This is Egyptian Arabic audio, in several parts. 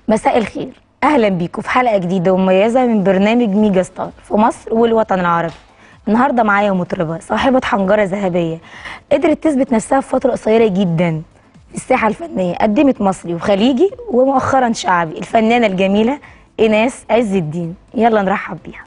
مساء الخير اهلا بيكم في حلقه جديده ومميزه من برنامج ميجا ستار في مصر والوطن العربي النهارده معايا مطربه صاحبه حنجره ذهبيه قدرت تثبت نفسها في فتره قصيره جدا في الساحه الفنيه قدمت مصري وخليجي ومؤخرا شعبي الفنانه الجميله ايناس عز الدين يلا نرحب بيها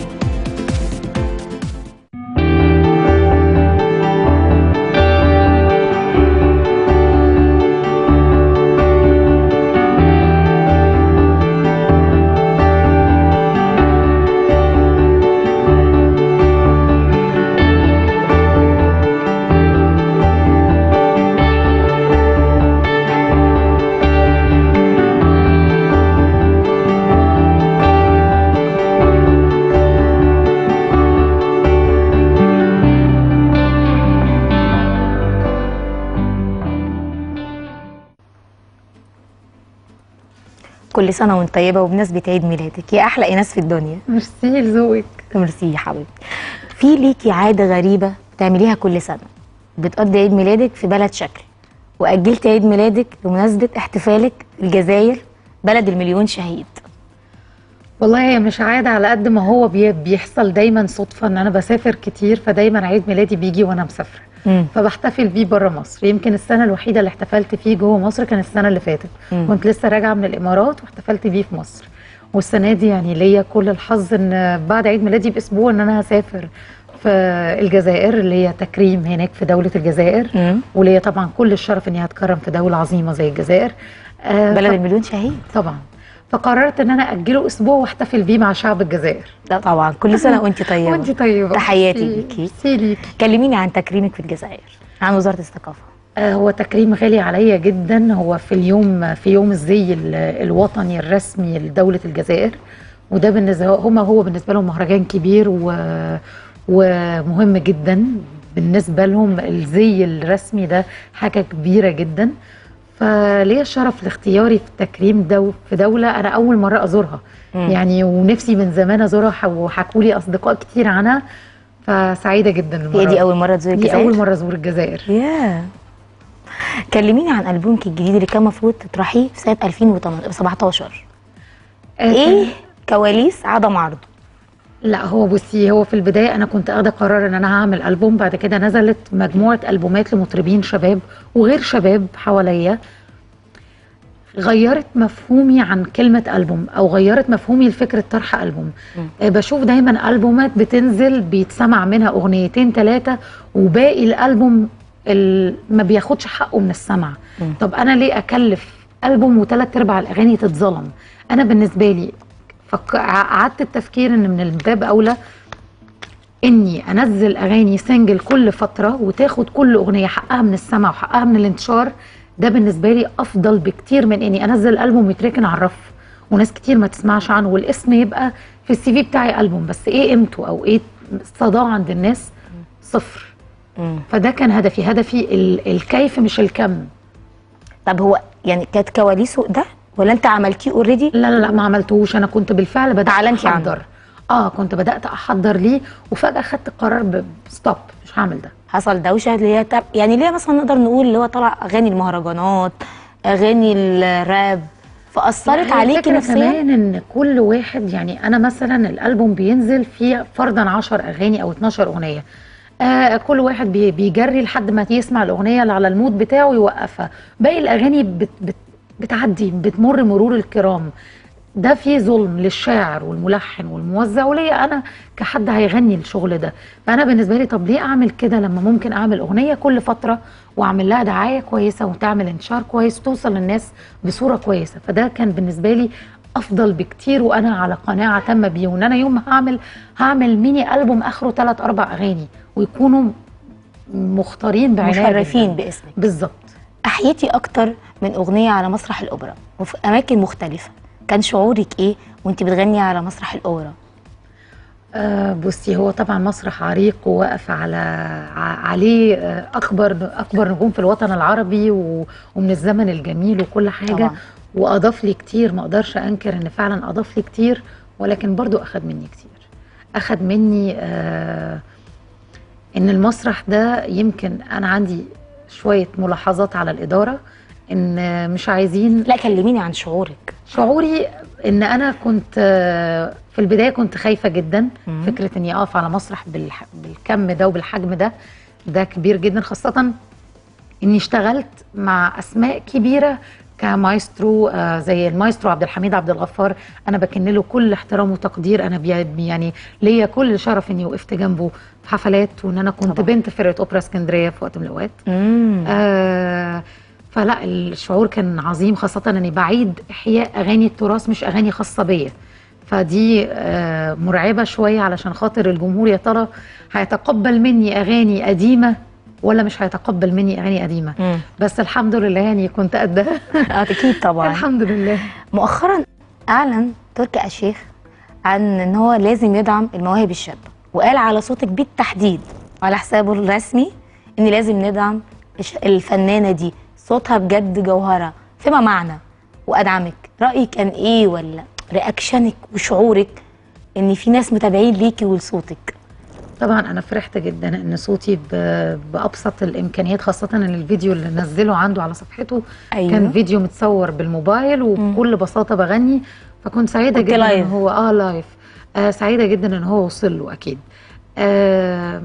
كل سنه وانت طيبه وبمناسبه عيد ميلادك يا احلى ايناس في الدنيا ميرسي لذوقك ميرسي يا حبيبتي في ليكي عاده غريبه بتعمليها كل سنه بتقضي عيد ميلادك في بلد شكل واجلتي عيد ميلادك بمناسبه احتفالك في الجزائر بلد المليون شهيد والله هي مش عادة على قد ما هو بي- بيحصل دايما صدفة ان انا بسافر كتير فدايما عيد ميلادي بيجي وانا مسافرة مم. فبحتفل بيه بره مصر يمكن السنة الوحيدة اللي احتفلت فيه جوه مصر كان السنة اللي فاتت مم. كنت لسه راجعة من الامارات واحتفلت بيه في مصر والسنة دي يعني ليا كل الحظ ان بعد عيد ميلادي باسبوع ان انا هسافر في الجزائر اللي هي تكريم هناك في دولة الجزائر مم. وليا طبعا كل الشرف اني هتكرم في دولة عظيمة زي الجزائر آه، بلد ف- المليون شهيد طبعا فقررت ان انا اجله اسبوع واحتفل بيه مع شعب الجزائر لا طبعا كل سنه وانت طيبه وانت طيبه تحياتي ميرسي- ليكي. ميرسي ليكي كلميني عن تكريمك في الجزائر عن وزاره الثقافه آه هو تكريم غالي عليا جدا هو في اليوم في يوم الزي ال- الوطني الرسمي لدوله الجزائر وده بالنسبه هما هو بالنسبه لهم مهرجان كبير و ومهم جدا بالنسبه لهم الزي الرسمي ده حاجه كبيره جدا فليا الشرف لاختياري في التكريم ده في دوله انا اول مره ازورها مم. يعني ونفسي من زمان ازورها وحكوا لي اصدقاء كتير عنها فسعيده جدا هي المره دي اول مره تزوري دي الجزائر اول مره ازور الجزائر ياه كلميني عن البومك الجديد اللي كان المفروض تطرحيه في سنه 2017 ايه كواليس عدم عرضه لا هو بصي هو في البدايه انا كنت اخده قرار ان انا هعمل البوم بعد كده نزلت مجموعه البومات لمطربين شباب وغير شباب حواليا غيرت مفهومي عن كلمة ألبوم أو غيرت مفهومي لفكرة طرح ألبوم مم. آه، بشوف دايما ألبومات بتنزل بيتسمع منها أغنيتين ثلاثة وباقي الألبوم ال- ما بياخدش حقه من السمع مم. طب أنا ليه أكلف ألبوم وثلاث أرباع الأغاني تتظلم أنا بالنسبة لي فك... قعدت التفكير إن من الباب أولى اني انزل اغاني سنجل كل فتره وتاخد كل اغنيه حقها من السمع وحقها من الانتشار ده بالنسبه لي افضل بكتير من اني انزل البوم يتركن على الرف وناس كتير ما تسمعش عنه والاسم يبقى في السي في بتاعي البوم بس ايه قيمته او ايه صداه عند الناس صفر مم. فده كان هدفي هدفي ال- الكيف مش الكم طب هو يعني كانت كواليسه ده ولا انت عملتيه اوريدي لا لا لا ما عملتهوش انا كنت بالفعل بدات أعلنتي عنه. احضر اه كنت بدات احضر ليه وفجاه خدت قرار ستوب مش هعمل ده حصل دوشه اللي هي تب... يعني ليه مثلا نقدر نقول اللي هو طلع اغاني المهرجانات اغاني الراب فاثرت هي عليكي الفكرة نفسيا كمان ان كل واحد يعني انا مثلا الالبوم بينزل فيه فرضا 10 اغاني او 12 اغنيه آه كل واحد بي بيجري لحد ما يسمع الاغنيه اللي على المود بتاعه يوقفها باقي الاغاني بت بت بتعدي بتمر مرور الكرام ده فيه ظلم للشاعر والملحن والموزع وليا انا كحد هيغني الشغل ده فانا بالنسبه لي طب ليه اعمل كده لما ممكن اعمل اغنيه كل فتره واعمل لها دعايه كويسه وتعمل انتشار كويس وتوصل للناس بصوره كويسه فده كان بالنسبه لي افضل بكتير وانا على قناعه تامه بيه وان انا يوم ما هعمل هعمل ميني البوم اخره ثلاث اربع اغاني ويكونوا مختارين بعنايه مشرفين جداً. باسمك بالظبط احيتي اكتر من اغنيه على مسرح الاوبرا وفي اماكن مختلفه كان شعورك ايه وانت بتغني على مسرح الاوبرا آه بصي هو طبعا مسرح عريق وواقف على ع- عليه آه اكبر اكبر نجوم في الوطن العربي و- ومن الزمن الجميل وكل حاجه طبعاً. واضاف لي كتير ما اقدرش انكر ان فعلا اضاف لي كتير ولكن برضو اخد مني كتير اخد مني آه ان المسرح ده يمكن انا عندي شويه ملاحظات على الاداره ان مش عايزين لا كلميني عن شعورك شعوري ان انا كنت آه، في البدايه كنت خايفه جدا مم. فكره اني اقف على مسرح بالح- بالكم ده وبالحجم ده ده كبير جدا خاصه اني اشتغلت مع اسماء كبيره كمايسترو آه، زي المايسترو عبد الحميد عبد الغفار انا بكن له كل احترام وتقدير انا بي- يعني ليا كل شرف اني وقفت جنبه في حفلات وان انا كنت طبعاً. بنت فرقه اوبرا اسكندريه في وقت من الاوقات امم آه فلا الشعور كان عظيم خاصة اني بعيد احياء اغاني التراث مش اغاني خاصة بيا فدي آه مرعبة شوية علشان خاطر الجمهور يا ترى هيتقبل مني اغاني قديمة ولا مش هيتقبل مني اغاني قديمة مم. بس الحمد لله يعني كنت قدها اكيد طبعا الحمد لله مؤخرا اعلن تركي آل الشيخ عن ان هو لازم يدعم المواهب الشابه وقال على صوتك بالتحديد على حسابه الرسمي ان لازم ندعم الش- الفنانه دي صوتها بجد جوهره فيما معنى وادعمك رايك كان ايه ولا رياكشنك وشعورك ان في ناس متابعين ليكي ولصوتك طبعا انا فرحت جدا ان صوتي ب- بابسط الامكانيات خاصه ان الفيديو اللي نزله عنده على صفحته أيوة. كان فيديو متصور بالموبايل وبكل بساطه بغني فكنت سعيده كنت جدا لايف. ان هو اه لايف آه سعيده جدا ان هو وصل له اكيد آه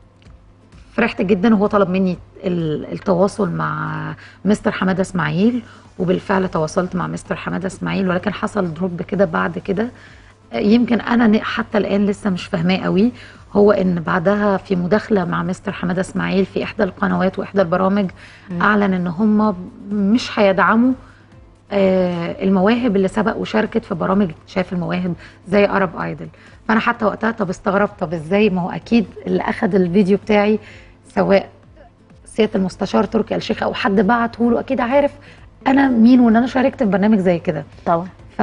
فرحت جدا وهو طلب مني ال- التواصل مع مستر حماده اسماعيل وبالفعل تواصلت مع مستر حماده اسماعيل ولكن حصل دروب كده بعد كده يمكن انا ن- حتى الان لسه مش فاهماه قوي هو ان بعدها في مداخله مع مستر حماده اسماعيل في احدى القنوات واحدى البرامج اعلن ان هم مش هيدعموا آه، المواهب اللي سبق وشاركت في برامج اكتشاف المواهب زي ارب ايدل فانا حتى وقتها طب استغربت طب ازاي ما هو اكيد اللي اخذ الفيديو بتاعي سواء سياده المستشار تركي آل الشيخ او حد بعته له اكيد عارف انا مين وان انا شاركت في برنامج زي كده طبعا ف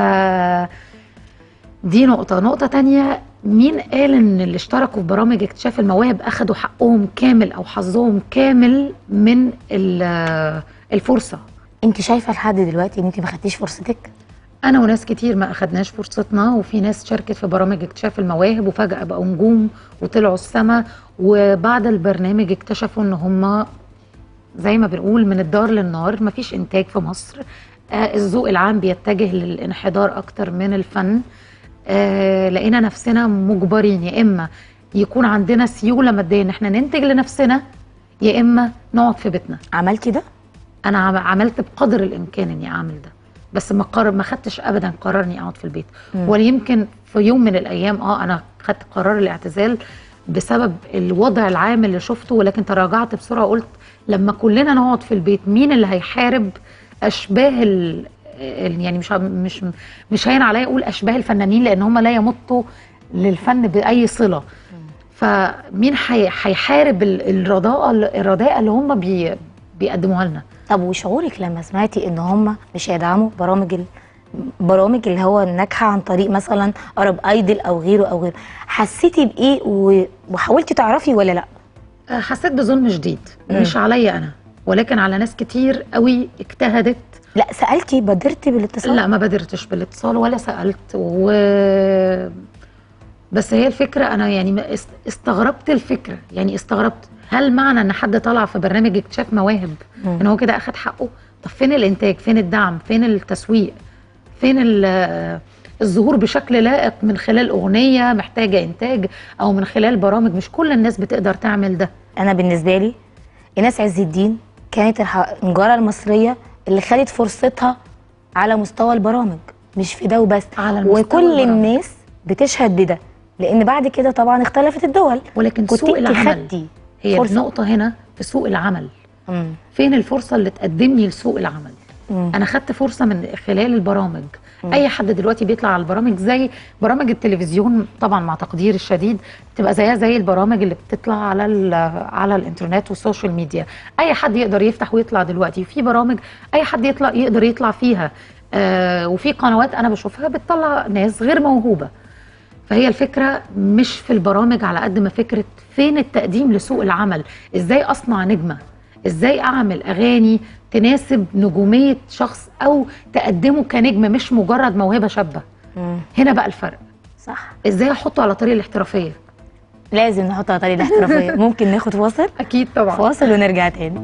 دي نقطة نقطة تانية مين قال ان اللي اشتركوا في برامج اكتشاف المواهب اخدوا حقهم كامل او حظهم كامل من ال- الفرصة انت شايفه لحد دلوقتي ان انت ما خدتيش فرصتك انا وناس كتير ما اخدناش فرصتنا وفي ناس شاركت في برامج اكتشاف المواهب وفجأة بقوا نجوم وطلعوا السما وبعد البرنامج اكتشفوا ان هم زي ما بنقول من الدار للنار مفيش انتاج في مصر آه الذوق العام بيتجه للانحدار اكتر من الفن آه لقينا نفسنا مجبرين يا اما يكون عندنا سيوله ماديه ان احنا ننتج لنفسنا يا اما نقعد في بيتنا عملتي ده انا عم- عملت بقدر الامكان اني اعمل ده بس ما قرر ما خدتش ابدا قرار اني اقعد في البيت مم. ولا يمكن في يوم من الايام اه انا خدت قرار الاعتزال بسبب الوضع العام اللي شفته ولكن تراجعت بسرعه وقلت لما كلنا نقعد في البيت مين اللي هيحارب اشباه ال ال- يعني مش مش مش هين عليا اقول اشباه الفنانين لان هم لا يمتوا للفن باي صله فمين هي- هيحارب ال- الرضاءه الرداءه اللي هم بي بيقدموها لنا طب وشعورك لما سمعتي ان هم مش هيدعموا برامج ال... برامج اللي هو الناجحه عن طريق مثلا ارب ايدل او غيره او غيره حسيتي بايه و... وحاولتي تعرفي ولا لا حسيت بظلم شديد مم. مش عليا انا ولكن على ناس كتير قوي اجتهدت لا سالتي بادرتي بالاتصال لا ما بادرتش بالاتصال ولا سالت و بس هي الفكره انا يعني ما است- استغربت الفكره يعني استغربت هل معنى ان حد طلع في برنامج اكتشاف مواهب مم. ان هو كده اخد حقه طب فين الانتاج فين الدعم فين التسويق فين ال- الظهور بشكل لائق من خلال اغنيه محتاجه انتاج او من خلال برامج مش كل الناس بتقدر تعمل ده انا بالنسبه لي ايناس عز الدين كانت الح- النجاره المصريه اللي خدت فرصتها على مستوى البرامج مش في ده وبس على المستوى وكل البرامج. الناس بتشهد بده لان بعد كده طبعا اختلفت الدول ولكن كنت سوق انت العمل خدتي هي فرصة. النقطه هنا في سوق العمل مم. فين الفرصه اللي تقدمني لسوق العمل مم. انا خدت فرصه من خلال البرامج اي حد دلوقتي بيطلع على البرامج زي برامج التلفزيون طبعا مع تقدير الشديد تبقى زيها زي البرامج اللي بتطلع على ال- على الانترنت والسوشيال ميديا اي حد يقدر يفتح ويطلع دلوقتي في برامج اي حد يطلع يقدر يطلع فيها آه وفي قنوات انا بشوفها بتطلع ناس غير موهوبه فهي الفكرة مش في البرامج على قد ما فكرة فين التقديم لسوق العمل ازاي اصنع نجمة ازاي اعمل اغاني تناسب نجومية شخص او تقدمه كنجم مش مجرد موهبة شابة مم. هنا بقى الفرق صح ازاي احطه على طريق الاحترافية لازم نحط على طريق الاحترافيه ممكن ناخد فاصل اكيد طبعا فاصل ونرجع تاني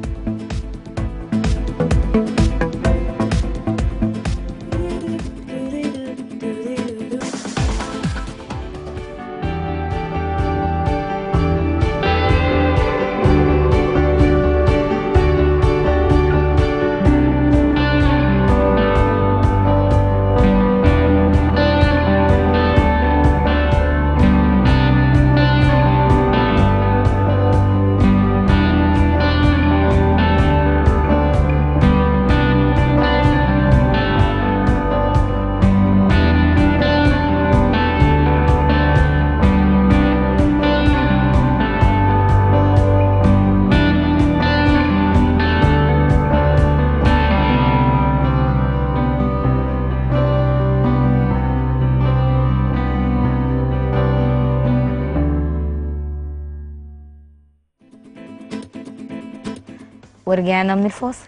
ورجعنا من الفاصل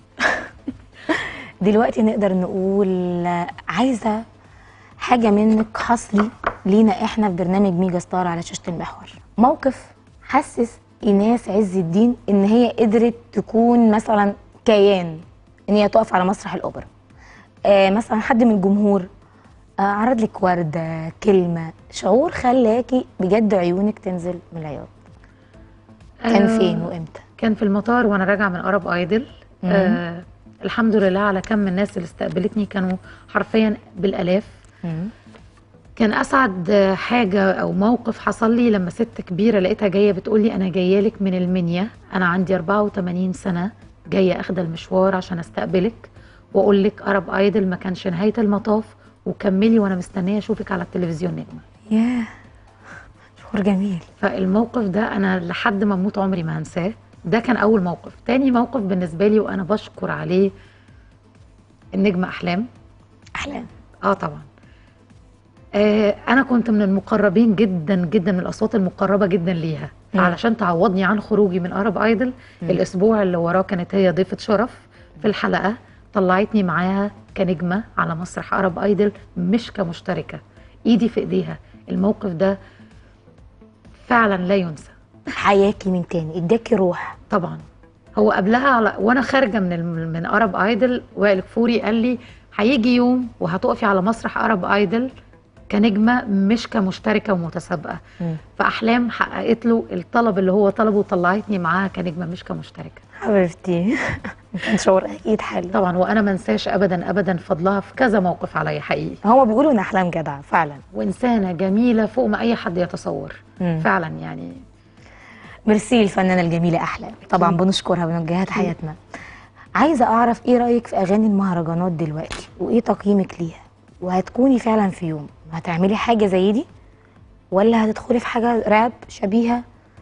دلوقتي نقدر نقول عايزه حاجه منك حصري لينا احنا في برنامج ميجا ستار على شاشه المحور موقف حسس ايناس عز الدين ان هي قدرت تكون مثلا كيان ان هي تقف على مسرح الاوبرا آه مثلا حد من الجمهور آه عرض لك ورده كلمه شعور خلاكي بجد عيونك تنزل من العياط كان آه، فين وامتى كان في المطار وانا راجعه من ارب ايدل آه الحمد لله على كم الناس اللي استقبلتني كانوا حرفيا بالالاف مم. كان اسعد حاجه او موقف حصل لي لما ست كبيره لقيتها جايه بتقول لي انا جايه لك من المنيا انا عندي 84 سنه جايه اخد المشوار عشان استقبلك واقول لك ارب ايدل ما كانش نهايه المطاف وكملي وانا مستنيه اشوفك على التلفزيون نجمه ياه شعور جميل فالموقف ده انا لحد ما اموت عمري ما هنساه ده كان اول موقف تاني موقف بالنسبه لي وانا بشكر عليه النجم احلام احلام اه طبعا آه انا كنت من المقربين جدا جدا من الاصوات المقربه جدا ليها مم. علشان تعوضني عن خروجي من ارب ايدل الاسبوع اللي وراه كانت هي ضيفه شرف في الحلقه طلعتني معاها كنجمه على مسرح ارب ايدل مش كمشتركه ايدي في ايديها الموقف ده فعلا لا ينسى حياكي من تاني اداكي روح طبعا هو قبلها على وانا خارجه من الم- من ارب ايدل وائل كفوري قال لي هيجي يوم وهتقفي على مسرح ارب ايدل كنجمه مش كمشتركه ومتسابقه مم. فاحلام حققت له الطلب اللي هو طلبه وطلعتني معاها كنجمه مش كمشتركه حبيبتي كان شعور اكيد حلو طبعا وانا ما انساش ابدا ابدا فضلها في كذا موقف عليا حقيقي هما بيقولوا ان احلام جدع فعلا وانسانه جميله فوق ما اي حد يتصور مم. فعلا يعني ميرسي الفنانه الجميله احلام طبعا بنشكرها بنوجهها تحياتنا عايزه اعرف ايه رايك في اغاني المهرجانات دلوقتي وايه تقييمك ليها وهتكوني فعلا في يوم هتعملي حاجه زي دي ولا هتدخلي في حاجه راب شبيهه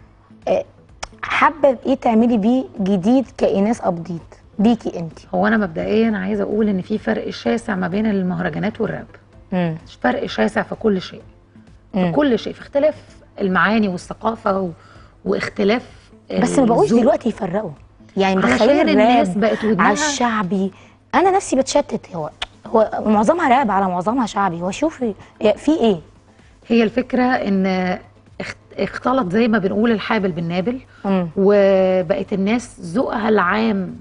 آه، حابه ايه تعملي بيه جديد كايناس ابديت ليكي انت هو انا مبدئيا عايزه اقول ان في فرق شاسع ما بين المهرجانات والراب امم فرق شاسع في كل شيء في مم. كل شيء في اختلاف المعاني والثقافه و... واختلاف بس ما بقوش الذوق. دلوقتي يفرقوا يعني علشان مدخلين الناس الراب بقت ودنها على الشعبي انا نفسي بتشتت هو هو معظمها راب على معظمها شعبي هو شوفي في ايه هي الفكره ان اخت- اختلط زي ما بنقول الحابل بالنابل مم. وبقت الناس ذوقها العام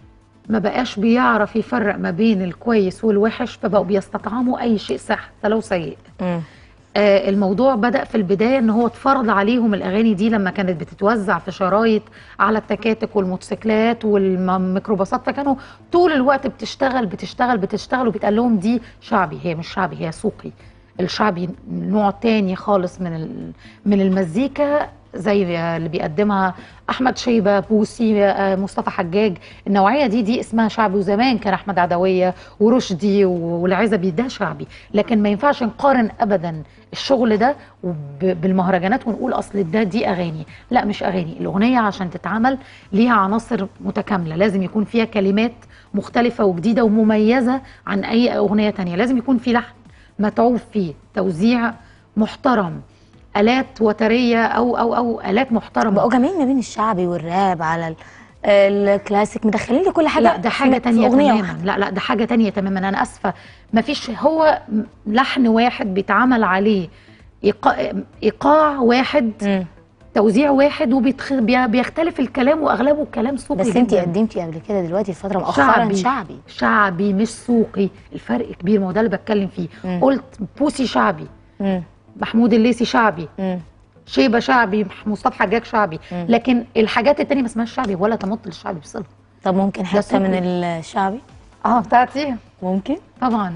ما بقاش بيعرف يفرق ما بين الكويس والوحش فبقوا بيستطعموا اي شيء صح حتى لو سيء مم. آه، الموضوع بدأ في البداية ان هو اتفرض عليهم الاغاني دي لما كانت بتتوزع في شرايط على التكاتك والموتوسيكلات والميكروباصات فكانوا طول الوقت بتشتغل بتشتغل بتشتغل وبيتقال لهم دي شعبي هي مش شعبي هي سوقي الشعبي نوع تاني خالص من ال- من المزيكا زي اللي بيقدمها احمد شيبه بوسي آه، مصطفى حجاج النوعيه دي دي اسمها شعبي وزمان كان احمد عدويه ورشدي والعزبي ده شعبي لكن ما ينفعش نقارن ابدا الشغل ده وب- بالمهرجانات ونقول اصل ده دي اغاني لا مش اغاني الاغنيه عشان تتعمل ليها عناصر متكامله لازم يكون فيها كلمات مختلفه وجديده ومميزه عن اي اغنيه تانية لازم يكون في لحن متعوب فيه توزيع محترم الات وتريه او او او الات محترمه بقوا جامعين ما بين الشعبي والراب على ال- الكلاسيك مدخلين لي كل حاجه لا ده حاجه في تانية اغنيه تماما واحده لا لا ده حاجه تانية تماما انا اسفه مفيش هو م- لحن واحد بيتعمل عليه إيقاع, ايقاع واحد مم. توزيع واحد وبيختلف الكلام واغلبه كلام سوقي بس انت جداً. قدمتي قبل كده دلوقتي في فتره مؤخرا شعبي, شعبي. شعبي مش سوقي الفرق كبير ما هو ده اللي بتكلم فيه مم. قلت بوسي شعبي مم. محمود الليثي شعبي مم. شيبه شعبي مصطفى حجاج شعبي مم. لكن الحاجات التانية ما اسمهاش شعبي ولا تمت للشعبي بصله طب ممكن حته سوقي. من الشعبي اه بتاعتي ممكن طبعا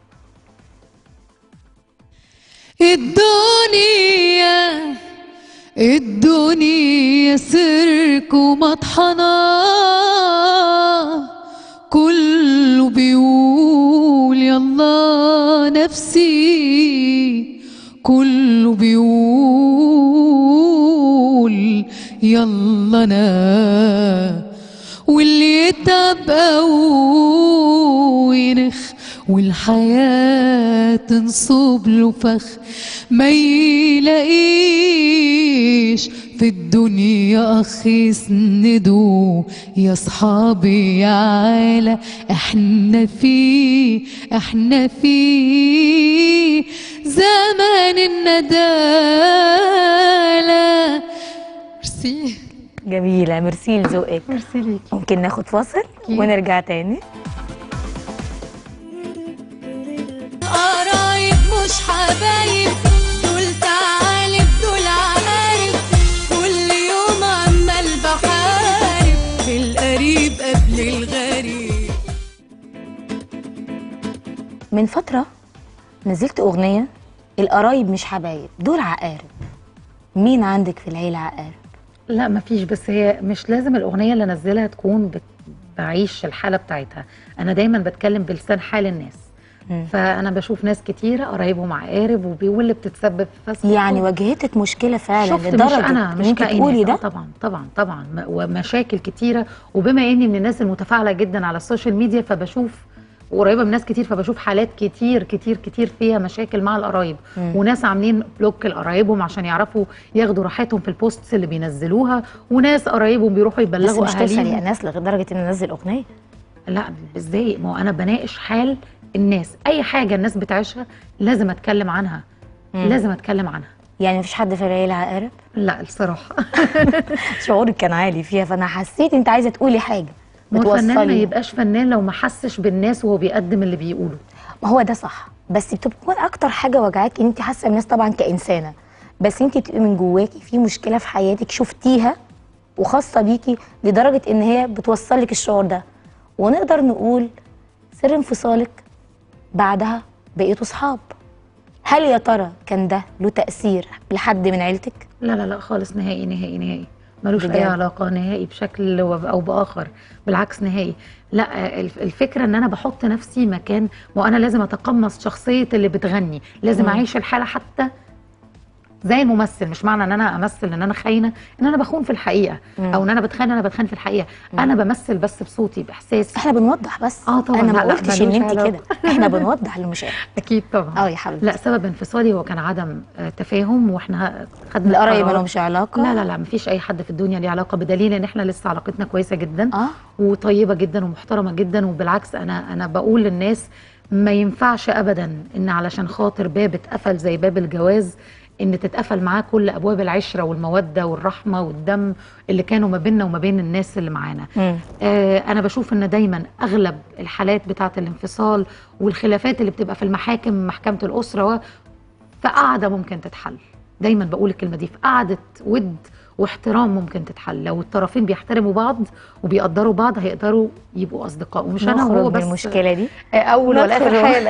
الدنيا الدنيا سيرك ومطحنة كله بيقول يلا نفسي كله بيقول يلا انا واللي يتعب أو ينخ والحياة تنصب له فخ ما يلاقيش في الدنيا أخ يسنده يا صحابي يا عالة احنا في احنا في زمان الندالة ميرسي جميله ميرسي لذوقك ميرسي ليكي ممكن ناخد فاصل ونرجع تاني قرايب مش حبايب دول تعالب دول عقارب كل يوم عمال بحارب في القريب قبل الغريب من فتره نزلت اغنيه القرايب مش حبايب دول عقارب مين عندك في العيله عقارب لا مفيش بس هي مش لازم الاغنيه اللي انزلها تكون بت- بعيش الحاله بتاعتها انا دايما بتكلم بلسان حال الناس مم. فانا بشوف ناس كتيره قرايبهم عقارب وبي- واللي بتتسبب في فساد يعني واجهتك مشكله فعلا شفت لدرجه مش انا ان مش انت كائنات تقولي آه ده طبعا طبعا طبعا م- ومشاكل كتيره وبما اني من الناس المتفاعله جدا على السوشيال ميديا فبشوف وقريبه من ناس كتير فبشوف حالات كتير كتير كتير فيها مشاكل مع القرايب مم. وناس عاملين بلوك لقرايبهم عشان يعرفوا ياخدوا راحتهم في البوستس اللي بينزلوها وناس قرايبهم بيروحوا بس يبلغوا مش توصل يا اهاليهم ناس لدرجه ان انزل اغنيه لا ازاي ما هو انا بناقش حال الناس اي حاجه الناس بتعيشها لازم اتكلم عنها مم. لازم اتكلم عنها يعني مفيش حد في العيله عقارب لا الصراحه شعورك كان عالي فيها فانا حسيت انت عايزه تقولي حاجه ما هو الفنان ما بتوصلي يبقاش فنان لو ما حسش بالناس وهو بيقدم اللي بيقوله ما هو ده صح بس بتكون اكتر حاجه وجعاك ان انت حاسه الناس طبعا كانسانه بس انت تبقي من جواكي في مشكله في حياتك شفتيها وخاصه بيكي لدرجه ان هي بتوصل لك الشعور ده ونقدر نقول سر انفصالك بعدها بقيتوا صحاب هل يا ترى كان ده له تاثير لحد من عيلتك لا لا لا خالص نهائي نهائي نهائي ملوش بجد؟ اي علاقه نهائي بشكل و- او باخر بالعكس نهائي لا الف- الفكره ان انا بحط نفسي مكان وانا لازم اتقمص شخصيه اللي بتغني لازم مم. اعيش الحاله حتى زي الممثل مش معنى ان انا امثل ان انا خاينه ان انا بخون في الحقيقه مم. او ان انا بتخان انا بتخان في الحقيقه انا بمثل بس بصوتي باحساسي احنا بنوضح بس آه طبعاً، انا ما لا، لا، قلتش ان ملوش انت علاقة. كده احنا بنوضح للمشاهد اكيد طبعا اه يا حبيبتي لا سبب انفصالي هو كان عدم آه، تفاهم واحنا خدنا القرايب ما قرار. لهمش علاقه لا لا لا مفيش اي حد في الدنيا ليه علاقه بدليل ان احنا لسه علاقتنا كويسه جدا اه وطيبه جدا ومحترمه جدا وبالعكس انا انا بقول للناس ما ينفعش ابدا ان علشان خاطر باب اتقفل زي باب الجواز ان تتقفل معاه كل ابواب العشره والموده والرحمه والدم اللي كانوا ما بيننا وما بين الناس اللي معانا مم. آه انا بشوف ان دايما اغلب الحالات بتاعه الانفصال والخلافات اللي بتبقى في المحاكم محكمه الاسره و- في قعده ممكن تتحل دايما بقول الكلمه دي في قعده ود واحترام ممكن تتحل لو الطرفين بيحترموا بعض وبيقدروا بعض هيقدروا يبقوا اصدقاء ومش انا نخرج وهو من بس المشكله دي آه، اول ولا ندخل اخر حاله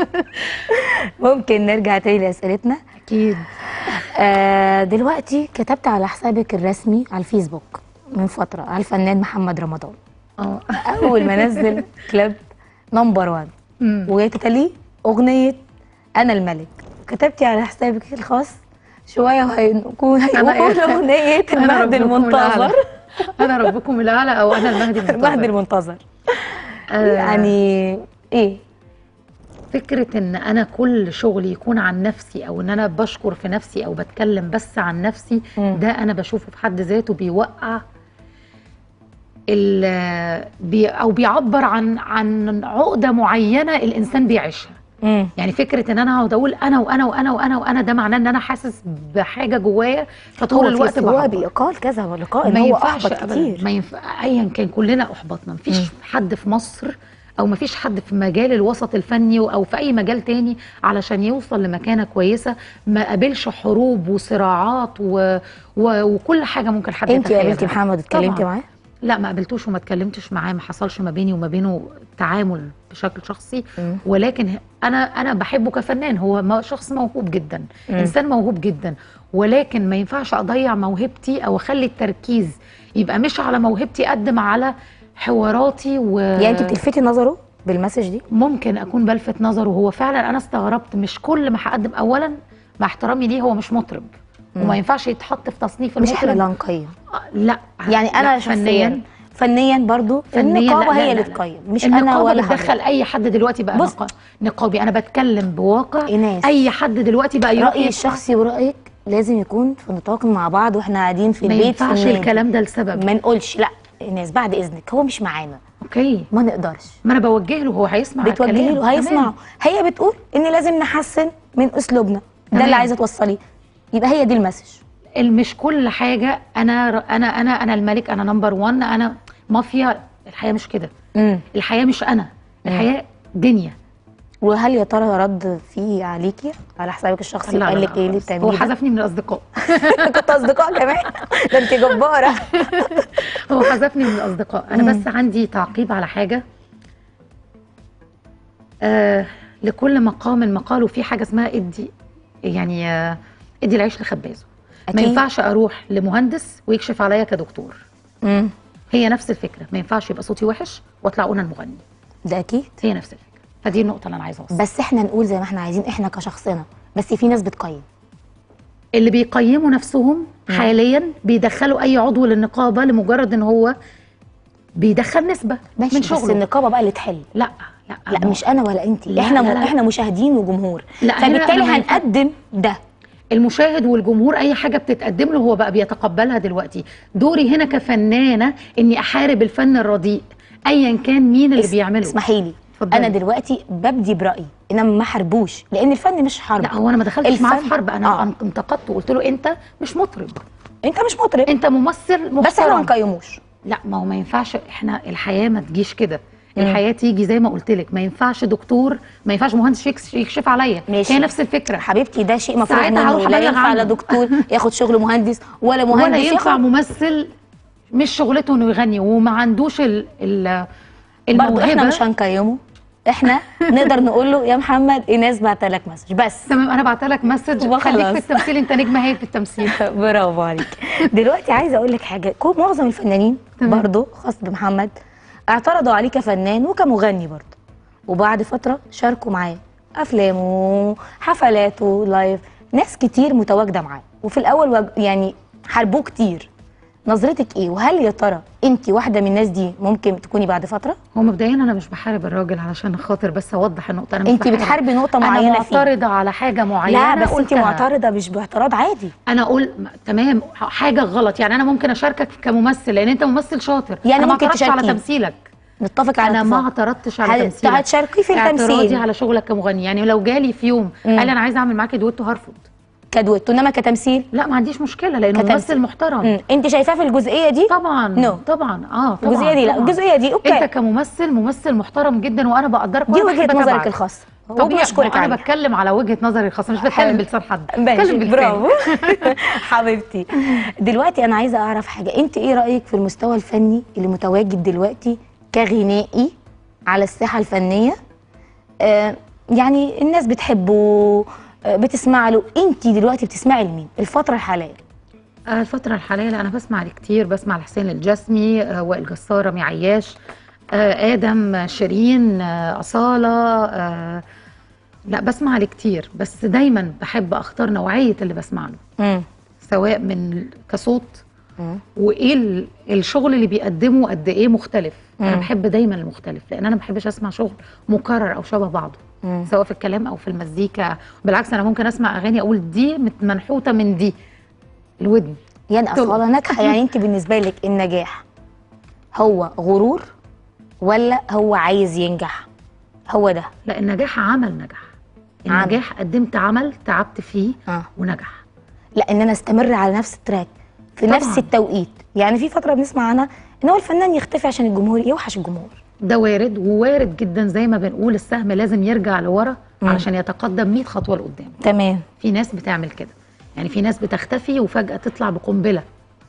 ممكن نرجع تاني لاسئلتنا اكيد آه دلوقتي كتبت على حسابك الرسمي على الفيسبوك من فتره على الفنان محمد رمضان اه اول ما نزل كليب نمبر 1 مم. وتتليه اغنيه انا الملك كتبتي على حسابك الخاص شويه وهيكون هيقول إيه؟ اغنيه أنا المهدي ربكم المنتظر الأعلى. انا ربكم الاعلى او انا المهدي المهدي المنتظر المنتظر آه، يعني ايه فكرة ان انا كل شغلي يكون عن نفسي او ان انا بشكر في نفسي او بتكلم بس عن نفسي مم. ده انا بشوفه في حد ذاته بيوقع ال- بي او بيعبر عن عن عقدة معينة الانسان بيعيشها امم يعني فكرة ان انا اقعد اقول انا وانا وانا وانا وانا ده معناه ان انا حاسس بحاجة جوايا فطول الوقت هو بعبر. بيقال كذا ولقاء ان ما هو ينفعش احبط أبداً. كتير ما ينفع ايا كان كلنا احبطنا مفيش مم. حد في مصر او مفيش حد في مجال الوسط الفني او في اي مجال تاني علشان يوصل لمكانه كويسه ما قابلش حروب وصراعات و... و... وكل حاجه ممكن حد انت يتخيلها. قابلتي محمد اتكلمتي طبعاً. معاه لا ما قابلتوش وما اتكلمتش معاه ما حصلش ما بيني وما بينه تعامل بشكل شخصي مم. ولكن انا انا بحبه كفنان هو ما- شخص موهوب جدا مم. انسان موهوب جدا ولكن ما ينفعش اضيع موهبتي او اخلي التركيز يبقى مش على موهبتي قد ما على حواراتي و يعني انت بتلفتي نظره بالمسج دي ممكن اكون بلفت نظره هو فعلا انا استغربت مش كل ما هقدم اولا مع احترامي ليه هو مش مطرب مم. وما ينفعش يتحط في تصنيف مش احنا المطرب اللي هنقيم آه، لا يعني انا لا، شخصيا فنيا برضو فنيا النقابه لا، لا، هي لا، اللي لا. تقيم مش انا النقابة ولا بتدخل حضرتك اي حد دلوقتي بقى بص. نقا- نقابي انا بتكلم بواقع ايناس اي حد دلوقتي بقى يروح رايي يدفع- الشخصي ورايك لازم يكون في نطاق مع بعض واحنا قاعدين في ما البيت في ينفعش النادي. الكلام ده لسبب ما نقولش لا الناس بعد اذنك هو مش معانا اوكي ما نقدرش ما انا بوجه له هو هيسمع بتوجهي الكلام. له هيسمع تمام. هي بتقول ان لازم نحسن من اسلوبنا ده تمام. اللي عايزه توصليه يبقى هي دي المسج مش كل حاجه انا انا انا انا الملك انا نمبر 1 انا مافيا الحياه مش كده امم الحياه مش انا الحياه دنيا وهل يا ترى رد فيه عليكي على حسابك الشخصي لا، قال لا، لك لا، ايه اللي خالص. هو بتعمليه ده؟ حذفني من الاصدقاء كنت اصدقاء كمان ده انت جباره هو حذفني من الاصدقاء انا بس عندي تعقيب على حاجه آه لكل مقام مقال وفي حاجه اسمها ادي يعني آه ادي العيش لخبازه ما أكيد. ينفعش اروح لمهندس ويكشف عليا كدكتور امم هي نفس الفكره ما ينفعش يبقى صوتي وحش واطلع انا المغني ده اكيد هي نفس الفكره فدي النقطه اللي انا عايزه اوصلها بس احنا نقول زي ما احنا عايزين احنا كشخصنا بس في ناس بتقيم اللي بيقيموا نفسهم حاليا بيدخلوا اي عضو للنقابه لمجرد ان هو بيدخل نسبه ماشي من بس شغله النقابه بقى اللي تحل لا لا لا ما هو مش انا ولا انت لا، احنا لا، لا. احنا مشاهدين وجمهور لا، هنا فبالتالي أنا ما ينفع- هنقدم ده المشاهد والجمهور اي حاجه بتتقدم له هو بقى بيتقبلها دلوقتي دوري هنا كفنانه اني احارب الفن الرديء ايا كان مين اللي اس- بيعمله اسمحي لي اتفضلي. انا دلوقتي ببدي برايي انما ما حاربوش لان الفن مش حرب لا هو انا ما دخلتش معاه في الفن- حرب انا آه. آه. انتقدته وقلت له انت مش مطرب انت مش مطرب انت ممثل محترم بس احنا ما نقيموش لا ما هو ما ينفعش احنا الحياه ما تجيش كده الحياه تيجي زي ما قلت لك ما ينفعش دكتور ما ينفعش مهندس يكس- يكشف عليا ماشي. هي نفس الفكره حبيبتي ده شيء مفروغ ساعتها منه هروح لا أبلغ ينفع عنه. لا دكتور ياخد شغل مهندس ولا مهندس ولا ينفع ياخد ممثل مش شغلته انه يغني وما عندوش ال ال برضه احنا الموهبه مش هنقيمه احنا نقدر نقول له يا محمد ايناس بعت لك مسج بس تمام انا بعت لك مسج وخلاص. خليك في التمثيل انت نجمه هي في التمثيل برافو عليك دلوقتي عايزه اقول لك حاجه كل معظم الفنانين تمام. برضه خاص بمحمد اعترضوا عليه كفنان وكمغني برضه وبعد فتره شاركوا معاه افلامه حفلاته لايف ناس كتير متواجده معاه وفي الاول وج- يعني حاربوه كتير نظرتك ايه وهل يا ترى انت واحده من الناس دي ممكن تكوني بعد فتره هو مبدئيا انا مش بحارب الراجل علشان خاطر بس اوضح النقطه انا مش انت بحارب. بتحاربي نقطه انا معينه فيه معترضه على حاجه معينه لا بس انت قلتها. معترضه مش باعتراض عادي انا اقول م- تمام ح- حاجه غلط يعني انا ممكن اشاركك كممثل لان انت ممثل شاطر يعني انا ما ممكن اعترضتش على تشاركيه. تمثيلك نتفق على انا ما اتفاق. اعترضتش على هل- تمثيلك هتشاركيه في اعتراضي التمثيل على شغلك كمغني يعني لو جالي في يوم مم. قال لي انا عايز اعمل معاكي دويتو هرفض كدويتو انما كتمثيل لا ما عنديش مشكله لانه كتمثيل. ممثل محترم مم. انت شايفاه في الجزئيه دي طبعا No. طبعا اه طبعا الجزئيه دي لا طبعاً. الجزئيه دي اوكي انت كممثل ممثل محترم جدا وانا بقدرك دي وأنا وجهه بحب نظرك أتابعك. الخاصه طبيعي وبنشكرك انا عليها بتكلم على وجهه نظري الخاصه مش بتكلم حلو. بلسان حد ماشي بتكلم بلساني. برافو حبيبتي دلوقتي انا عايزه اعرف حاجه انت ايه رايك في المستوى الفني اللي متواجد دلوقتي كغنائي على الساحه الفنيه آه يعني الناس بتحبه آه بتسمع له انت دلوقتي بتسمعي لمين الفتره الحاليه آه، الفترة الحالية لا أنا بسمع كتير بسمع لحسين الجسمي آه، وائل جسار رامي عياش آه، آدم آه، شيرين آه، أصالة آه، لا بسمع لكتير بس دايما بحب أختار نوعية اللي بسمع له امم سواء من كصوت مم. وايه ال- الشغل اللي بيقدمه قد ايه مختلف انا مم. بحب دايما المختلف لان انا ما بحبش اسمع شغل مكرر او شبه بعضه مم. سواء في الكلام او في المزيكا بالعكس انا ممكن اسمع اغاني اقول دي مت- منحوته من دي الودن يعني اصاله ناجحه يعني انت بالنسبه لك النجاح هو غرور ولا هو عايز ينجح هو ده لا النجاح عمل نجح عمل. النجاح قدمت عمل تعبت فيه اه ونجح لا ان انا استمر على نفس التراك في طبعاً. نفس التوقيت يعني في فتره بنسمع عنها ان هو الفنان يختفي عشان الجمهور يوحش الجمهور ده وارد ووارد جدا زي ما بنقول السهم لازم يرجع لورا مم. علشان يتقدم 100 خطوه لقدام تمام في ناس بتعمل كده يعني في ناس بتختفي وفجأة تطلع بقنبلة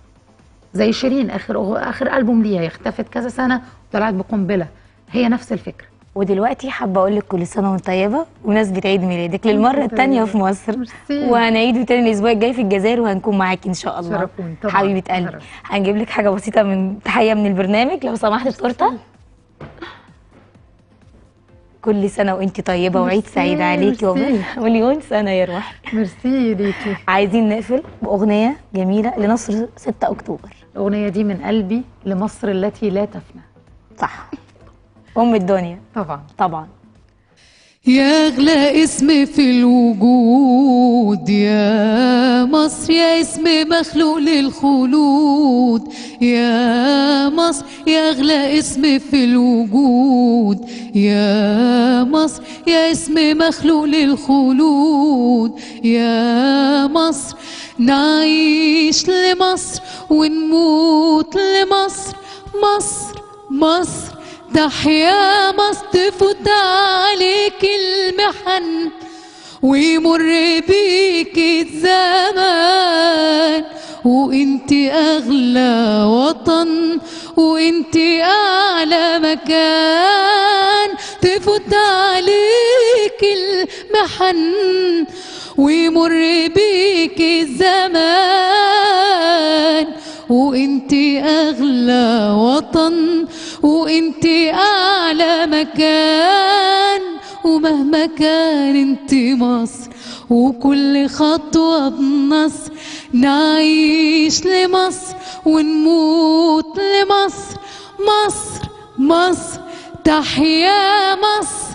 زي شيرين آخر أغ... آخر ألبوم ليها هي اختفت كذا سنة وطلعت بقنبلة هي نفس الفكرة ودلوقتي حابه اقول لك كل سنه وانت طيبه بمناسبه عيد ميلادك للمره وأنت الثانيه طيبة. في مصر ميرسي. وهنعيده تاني الاسبوع الجاي في الجزائر وهنكون معاكي ان شاء الله شرفوني طبعاً. حبيبه قلبي شرف. هنجيب لك حاجه بسيطه من تحيه من البرنامج لو سمحت التورته كل سنه وانت طيبه وعيد ميرسي، سعيد عليكي ميرسي. وب- مليون سنه يا روحي ميرسي ليكي عايزين نقفل باغنيه جميله لنصر 6 اكتوبر الأغنية دي من قلبي لمصر التي لا تفنى صح ام الدنيا طبعا طبعا يا أغلى اسم في الوجود يا مصر يا اسم مخلوق للخلود يا مصر يا أغلى اسم في الوجود يا مصر يا اسم مخلوق للخلود يا مصر نعيش لمصر ونموت لمصر مصر مصر تحيا مصر تفوت عليك المحن ويمر بيك الزمان وانت اغلى وطن وانت اعلى مكان تفوت عليك المحن ويمر بيك الزمان وانت اغلى وطن وانت اعلى مكان ومهما كان انت مصر وكل خطوة بنصر نعيش لمصر ونموت لمصر مصر مصر تحيا مصر